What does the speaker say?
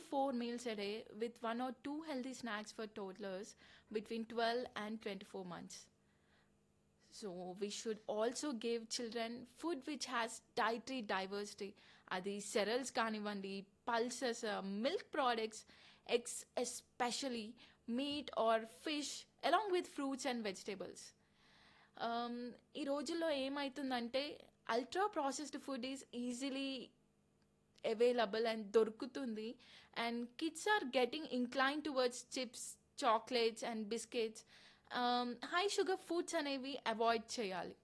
four meals a day with one or two healthy snacks for toddlers between 12 and 24 months. So we should also give children food which has dietary diversity. అది cereals కానివ్వండి pulses milk products eggs especially meat or fish along with fruits and vegetables ఈ రోజుల్లో ఏమవుతుందంటే ultra processed food is easily available and దొరుకుతుంది and kids are getting inclined towards chips chocolates and biscuits high sugar foods అనేవి avoid చేయాలి